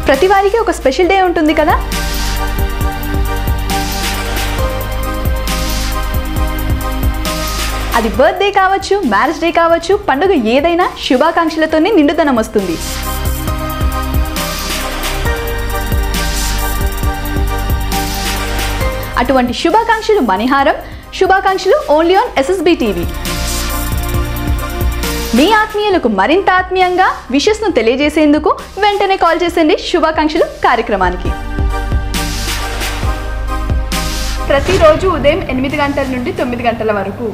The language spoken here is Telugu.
ప్రతి వారికి ఒక స్పెషల్ డే ఉంటుంది కదా అది బర్త్డే కావచ్చు మ్యారేజ్ డే కావచ్చు పండుగ ఏదైనా శుభాకాంక్షలతోనే నిండుదనం వస్తుంది అటువంటి శుభాకాంక్షలు మణిహారం శుభాకాంక్షలు ఓన్లీ ఆన్ ఎస్ఎస్బి టీవీ మీ ఆత్మీయులకు మరింత ఆత్మీయంగా విషెస్ను తెలియజేసేందుకు వెంటనే కాల్ చేసేయండి శుభాకాంక్షలు కార్యక్రమానికి ప్రతిరోజు ఉదయం ఎనిమిది గంటల నుండి తొమ్మిది గంటల వరకు